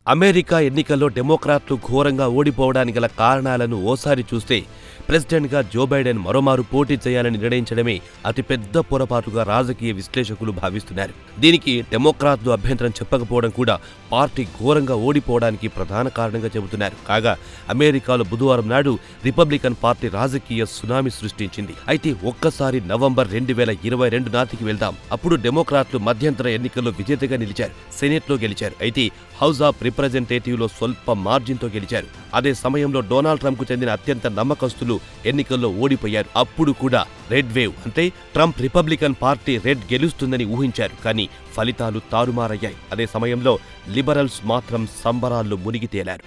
America ఎన్నికల్లో డెమోక్రాట్లు ఘోరంగా ఓడిపోవడానికి గల కారణాలను ఓసారి చూస్తే ప్రెసిడెంట్గా జో బైడెన్ మరోమారు పోటీ చేయాలని నిర్ణయించడమే అతిపెద్ద పొరపాటుగా రాజకీయ విశ్లేషకులు భావిస్తున్నారు దీనికి డెమోక్రాట్లు అభ్యంతరం చెప్పకపోవడం కూడా పార్టీ ఘోరంగా ఓడిపోవడానికి ప్రధాన కారణంగా చెబుతున్నారు కాగా అమెరికాలో బుధవారం నాడు రిపబ్లికన్ పార్టీ రాజకీయ సునామీ సృష్టించింది అయితే ఒక్కసారి నవంబర్ రెండు వేల ఇరవై రెండు నాటికి వెళ్దాం అప్పుడు డెమోక్రాట్లు మధ్యంతర ఎన్నికల్లో విజేతగా నిలిచారు సెనెట్లో గెలిచారు అయితే హౌస్ ఆఫ్ రిప్రజెంటేటివ్ లో స్వల్ప మార్జిన్తో గెలిచారు అదే సమయంలో డొనాల్డ్ ట్రంప్ కు చెందిన అత్యంత నమ్మకస్తులు ఎన్నికల్లో ఓడిపోయారు అప్పుడు కూడా రెడ్ వేవ్ అంటే ట్రంప్ రిపబ్లికన్ పార్టీ రెడ్ గెలుస్తుందని ఊహించారు కానీ ఫలితాలు తారుమారయ్యాయి అదే సమయంలో లిబరల్స్ మాత్రం సంబరాల్లో మునిగి తేలారు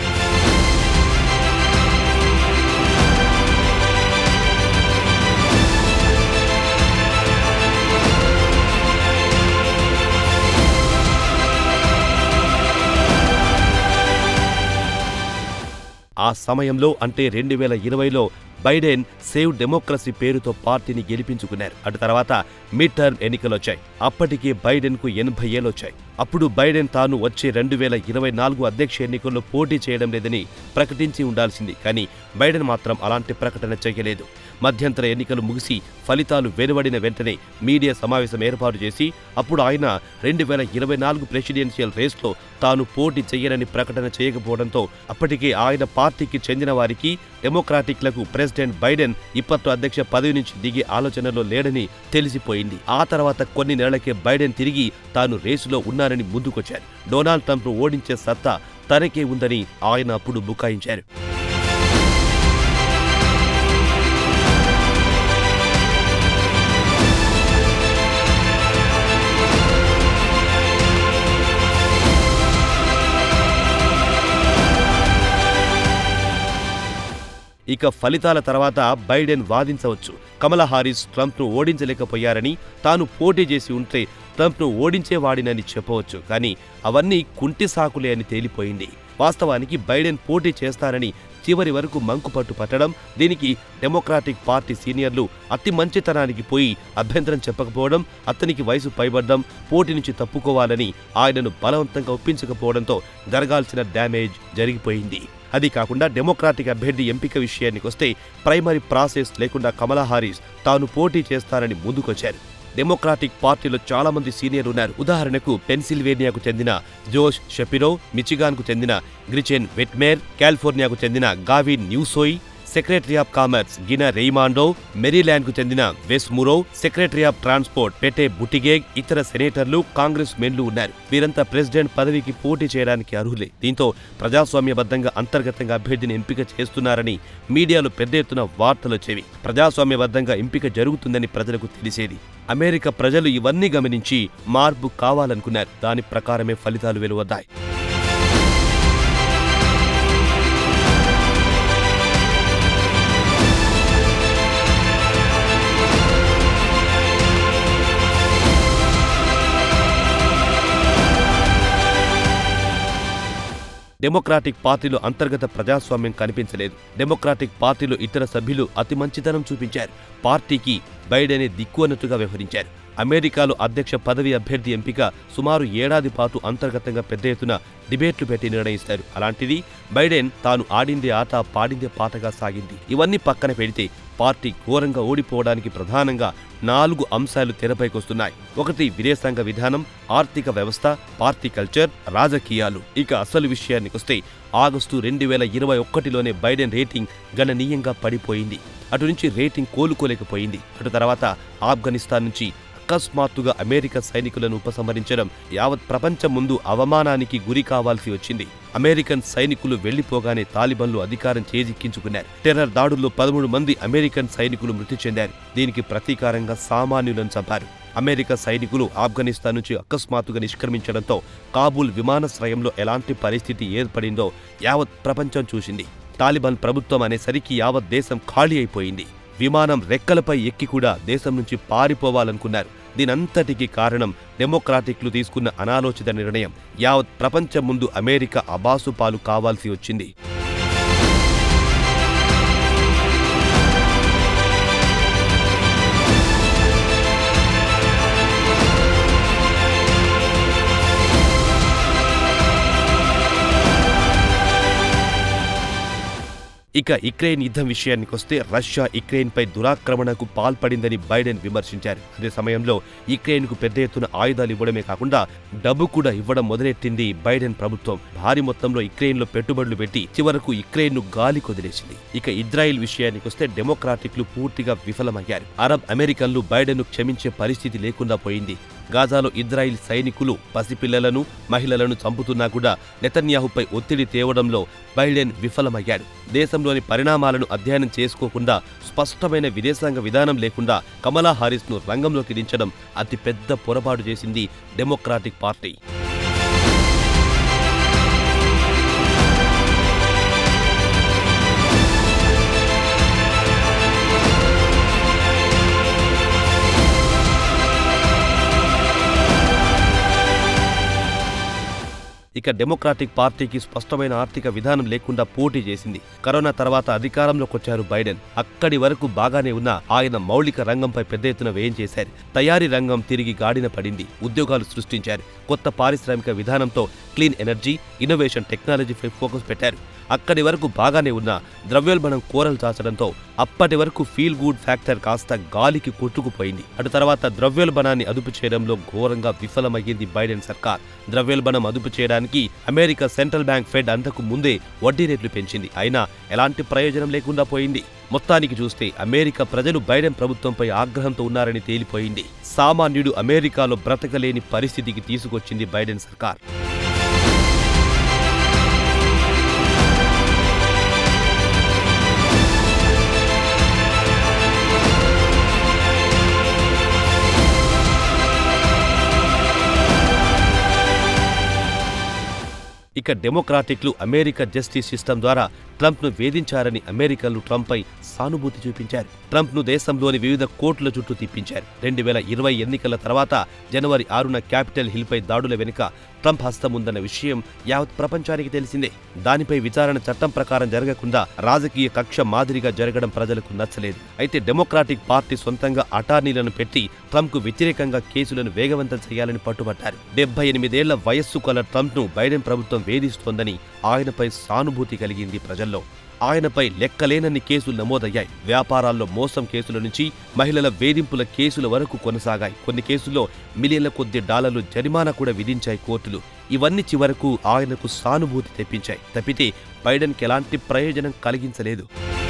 ఆ సమయంలో అంటే రెండు వేల ఇరవైలో బైడెన్ సేవ్ డెమోక్రసీ పేరుతో పార్టీని గెలిపించుకున్నారు అటు తర్వాత మిడ్ టర్మ్ ఎన్నికలొచ్చాయి అప్పటికే బైడెన్కు ఎనభై ఏళ్ళొచ్చాయి అప్పుడు బైడెన్ తాను వచ్చే రెండు వేల ఇరవై నాలుగు అధ్యక్ష ఎన్నికల్లో పోటీ చేయడం లేదని ప్రకటించి ఉండాల్సింది కానీ బైడెన్ మాత్రం అలాంటి ప్రకటన చేయలేదు మధ్యంతర ఎన్నికలు ముగిసి ఫలితాలు వెలువడిన వెంటనే మీడియా సమావేశం ఏర్పాటు చేసి అప్పుడు ఆయన రెండు వేల ఇరవై నాలుగు ప్రెసిడెన్షియల్ రేస్లో తాను పోటీ చేయనని ప్రకటన చేయకపోవడంతో అప్పటికే ఆయన పార్టీకి చెందిన వారికి డెమోక్రాటిక్లకు ప్రెసిడెంట్ బైడెన్ ఇప్పట్లో అధ్యక్ష పదవి నుంచి దిగే ఆలోచనలో లేడని తెలిసిపోయింది ఆ తర్వాత కొన్ని నెలలకే బైడెన్ తిరిగి తాను రేసులో ఉన్నానని ముందుకొచ్చారు డొనాల్డ్ ట్రంప్ను ఓడించే సత్తా తనకే ఉందని ఆయన అప్పుడు బుకాయించారు ఇక ఫలితాల తర్వాత బైడెన్ వాదించవచ్చు కమలా హారిస్ ట్రంప్ను ఓడించలేకపోయారని తాను పోటీ చేసి ఉంటే ట్రంప్ను ఓడించేవాడినని చెప్పవచ్చు కానీ అవన్నీ కుంటి సాకులే అని తేలిపోయింది వాస్తవానికి బైడెన్ పోటీ చేస్తారని చివరి వరకు మంకుపట్టు పట్టడం దీనికి డెమోక్రాటిక్ పార్టీ సీనియర్లు అతి మంచితనానికి పోయి అభ్యంతరం చెప్పకపోవడం అతనికి వయసు పైబడ్డం పోటీ నుంచి తప్పుకోవాలని ఆయనను బలవంతంగా ఒప్పించకపోవడంతో జరగాల్సిన డ్యామేజ్ జరిగిపోయింది అది కాకుండా డెమోక్రాటిక్ అభ్యర్థి ఎంపిక విషయానికి వస్తే ప్రైమరీ ప్రాసెస్ లేకుండా కమలా హారిస్ తాను పోటీ చేస్తారని ముందుకొచ్చారు డెమోక్రాటిక్ పార్టీలో చాలా మంది సీనియర్ ఉన్నారు ఉదాహరణకు పెన్సిల్వేనియాకు చెందిన జోష్ షెపిరో మిచిగాన్కు చెందిన గ్రిచెన్ వెట్మేర్ కాలిఫోర్నియాకు చెందిన Gavin Newsom secretary of commerce Gina Raimondo మెరీల్యాండ్కు చెందిన Wes Moore secretary of transport Pete Buttigieg ఇతర సెనేటర్లు కాంగ్రెస్ మెన్లు ఉన్నారు వీరంతా ప్రెసిడెంట్ పదవికి పోటీ చేయడానికి అర్హులే దీంతో ప్రజాస్వామ్యబద్ధంగా అంతర్గతంగా అభ్యర్థిని ఎంపిక చేస్తున్నారని మీడియాలో పెద్ద ఎత్తున వార్తలొచ్చేవి ప్రజాస్వామ్యబద్ధంగా ఎంపిక జరుగుతుందని ప్రజలకు తెలిసేది అమెరికా ప్రజలు ఇవన్నీ గమనించి మార్పు కావాలనుకున్నారు దాని ప్రకారమే ఫలితాలు వెలువడ్డాయి డెమోక్రాటిక్ పార్టీలో అంతర్గత ప్రజాస్వామ్యం కనిపించలేదు డెమోక్రాటిక్ పార్టీలో ఇతర సభ్యులు అతి మంచితనం చూపించారు పార్టీకి బైడెనే దిక్కు అన్నట్టుగా వ్యవహరించారు అమెరికాలో అధ్యక్ష పదవి అభ్యర్థి ఎంపిక సుమారు ఏడాది పాటు అంతర్గతంగా పెద్ద ఎత్తున డిబేట్లు పెట్టి నిర్ణయిస్తారు అలాంటిది బైడెన్ తాను ఆడిందే ఆట పాడిందే పాటగా సాగింది ఇవన్నీ పక్కన పెడితే పార్టీ ఘోరంగా ఓడిపోవడానికి ప్రధానంగా నాలుగు అంశాలు తెరపైకొస్తున్నాయి ఒకటి విదేశాంగ విధానం ఆర్థిక వ్యవస్థ పార్టీ కల్చర్ రాజకీయాలు ఇక అసలు విషయానికొస్తే ఆగస్టు రెండు వేల ఇరవై ఒక్కటిలోనే బైడెన్ రేటింగ్ గణనీయంగా పడిపోయింది అటు నుంచి రేటింగ్ కోలుకోలేకపోయింది అటు తర్వాత ఆఫ్ఘనిస్తాన్ నుంచి అకస్మాత్తుగా అమెరికా సైనికులను ఉపసంహరించడం యావత్ ప్రపంచం ముందు అవమానానికి గురి కావాల్సి వచ్చింది అమెరికన్ సైనికులు వెళ్లిపోగానే తాలిబన్లు అధికారం చేజిక్కించుకున్నారు టెర్రర్ దాడుల్లో పదమూడు మంది అమెరికన్ సైనికులు మృతి చెందారు దీనికి ప్రతీకారంగా సామాన్యులను చంపారు అమెరికా సైనికులు ఆఫ్ఘనిస్తాన్ నుంచి అకస్మాత్తుగా నిష్క్రమించడంతో కాబూల్ విమానాశ్రయంలో ఎలాంటి పరిస్థితి ఏర్పడిందో యావత్ ప్రపంచం చూసింది తాలిబాన్ ప్రభుత్వం అనేసరికి యావత్ దేశం ఖాళీ అయిపోయింది విమానం రెక్కలపై ఎక్కి కూడా దేశం నుంచి పారిపోవాలనుకున్నారు దీనంతటికీ కారణం డెమోక్రాటిక్లు తీసుకున్న అనాలోచిత నిర్ణయం యావత్ ప్రపంచం ముందు అమెరికా అబాసుపాలు కావాల్సి వచ్చింది ఇక యుక్రెయిన్ యుద్ధం విషయానికొస్తే రష్యా యుక్రెయిన్పై దురాక్రమణకు పాల్పడిందని బైడెన్ విమర్శించారు అదే సమయంలో యుక్రెయిన్కు పెద్ద ఎత్తున ఆయుధాలు ఇవ్వడమే కాకుండా డబ్బు కూడా ఇవ్వడం మొదలెట్టింది బైడెన్ ప్రభుత్వం భారీ మొత్తంలో యుక్రెయిన్లో పెట్టుబడులు పెట్టి చివరకు యుక్రెయిన్ను గాలి కొదిలేసింది ఇక ఇజ్రాయిల్ విషయానికొస్తే డెమోక్రాటిక్లు పూర్తిగా విఫలమయ్యారు అరబ్ అమెరికన్లు బైడెన్ను క్షమించే పరిస్థితి లేకుండా పోయింది గాజాలో ఇజ్రాయిల్ సైనికులు పసిపిల్లలను మహిళలను చంపుతున్నా కూడా నెతన్యాహుపై ఒత్తిడి తేవడంలో బైడెన్ విఫలమయ్యాడు దేశంలోని పరిణామాలను అధ్యయనం చేసుకోకుండా స్పష్టమైన విదేశాంగ విధానం లేకుండా కమలా హారిస్ను రంగంలోకి దించడం అతిపెద్ద పొరపాటు చేసింది డెమోక్రాటిక్ పార్టీ ఇక డెమోక్రాటిక్ పార్టీకి స్పష్టమైన ఆర్థిక విధానం లేకుండా పోటీ చేసింది కరోనా తర్వాత అధికారంలోకి వచ్చారు బైడెన్ అక్కడి వరకు బాగానే ఉన్న ఆయన మౌలిక రంగంపై పెద్ద ఎత్తున వ్యయం చేశారు తయారీ రంగం తిరిగి గాడిన పడింది ఉద్యోగాలు సృష్టించారు కొత్త పారిశ్రామిక విధానంతో క్లీన్ ఎనర్జీ ఇన్నోవేషన్ టెక్నాలజీపై ఫోకస్ పెట్టారు అక్కడి వరకు బాగానే ఉన్న ద్రవ్యోల్బణం కోరలు చాచడంతో అప్పటి వరకు ఫీల్ గుడ్ ఫ్యాక్టర్ కాస్త గాలికి కొట్టుకుపోయింది అటు తర్వాత ద్రవ్యోల్బణాన్ని అదుపు చేయడంలో ఘోరంగా విఫలమయ్యింది బైడెన్ సర్కార్ ద్రవ్యోల్బణం అదుపు చేయడానికి అమెరికా సెంట్రల్ బ్యాంక్ ఫెడ్ అంతకు ముందే వడ్డీ రేట్లు పెంచింది అయినా ఎలాంటి ప్రయోజనం లేకుండా పోయింది మొత్తానికి చూస్తే అమెరికా ప్రజలు బైడెన్ ప్రభుత్వంపై ఆగ్రహంతో ఉన్నారని తేలిపోయింది సామాన్యుడు అమెరికాలో బ్రతకలేని పరిస్థితికి తీసుకొచ్చింది బైడెన్ సర్కార్ ఇక డెమోక్రాటిక్లు అమెరికా జస్టిస్ సిస్టమ్ ద్వారా ట్రంప్ను వేధించారని అమెరికన్లు ట్రంప్పై సానుభూతి చూపించారు ట్రంప్ను దేశంలోని వివిధ కోర్టుల చుట్టూ తిప్పించారు రెండు వేల ఇరవై ఎన్నికల తర్వాత జనవరి ఆరున క్యాపిటల్ హిల్పై దాడుల వెనుక ట్రంప్ హస్తం ఉందన్న విషయం యావత్ ప్రపంచానికి తెలిసిందే దానిపై విచారణ చట్టం ప్రకారం జరగకుండా రాజకీయ కక్ష మాదిరిగా జరగడం ప్రజలకు నచ్చలేదు అయితే డెమోక్రాటిక్ పార్టీ సొంతంగా అటార్నీలను పెట్టి ట్రంప్కు వ్యతిరేకంగా కేసులను వేగవంతం చేయాలని పట్టుబట్టారు డెబ్బై ఎనిమిదేళ్ల వయస్సు కల ట్రంప్ను బైడెన్ ప్రభుత్వం వేధిస్తోందని ఆయనపై సానుభూతి కలిగింది ప్రజల్లో ఆయనపై లెక్కలేనన్ని కేసులు నమోదయ్యాయి వ్యాపారాల్లో మోసం కేసుల నుంచి మహిళల వేధింపుల కేసుల వరకు కొనసాగాయి కొన్ని కేసుల్లో మిలియన్ల కొద్ది డాలర్లు జరిమానా కూడా విధించాయి కోర్టులు ఇవన్నీ చివరకు ఆయనకు సానుభూతి తెప్పించాయి తప్పితే బైడెన్కి ఎలాంటి ప్రయోజనం కలిగించలేదు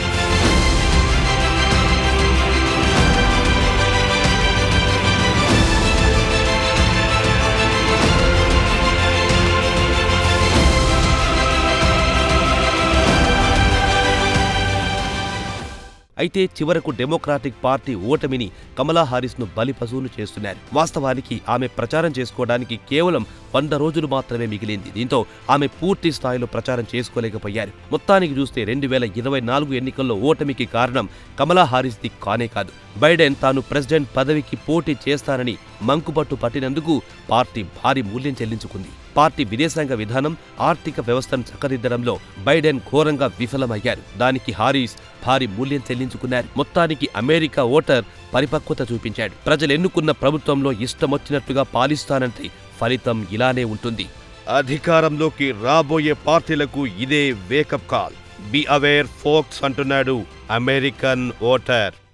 అయితే చివరకు డెమోక్రాటిక్ పార్టీ ఓటమిని కమలా హారిస్ను బలిపశువును చేస్తున్నారు వాస్తవానికి ఆమె ప్రచారం చేసుకోవడానికి కేవలం వంద రోజులు మాత్రమే మిగిలింది దీంతో ఆమె పూర్తి స్థాయిలో ప్రచారం చేసుకోలేకపోయారు మొత్తానికి చూస్తే రెండు వేల ఇరవై నాలుగు ఎన్నికల్లో ఓటమికి కారణం కమలా హారిస్ది కానే కాదు బైడెన్ తాను ప్రెసిడెంట్ పదవికి పోటీ చేస్తానని మంకుపట్టు పట్టినందుకు పార్టీ భారీ మూల్యం చెల్లించుకుంది పార్టీ విదేశాంగ విధానం ఆర్థిక వ్యవస్థను చక్కదిద్దడంలో బైడెన్ ఘోరంగా విఫలమయ్యారు దానికి హారీస్ భారీ మూల్యం చెల్లించుకున్నారు మొత్తానికి అమెరికా ఓటర్ పరిపక్వత చూపించాడు ప్రజలు ఎన్నుకున్న ప్రభుత్వంలో ఇష్టమొచ్చినట్లుగా పాలిస్తానంటే ఫలితం ఇలానే ఉంటుంది అధికారంలోకి రాబోయే పార్టీలకు ఇదే wake up call be aware folks అంటున్నాడు అమెరికన్ ఓటర్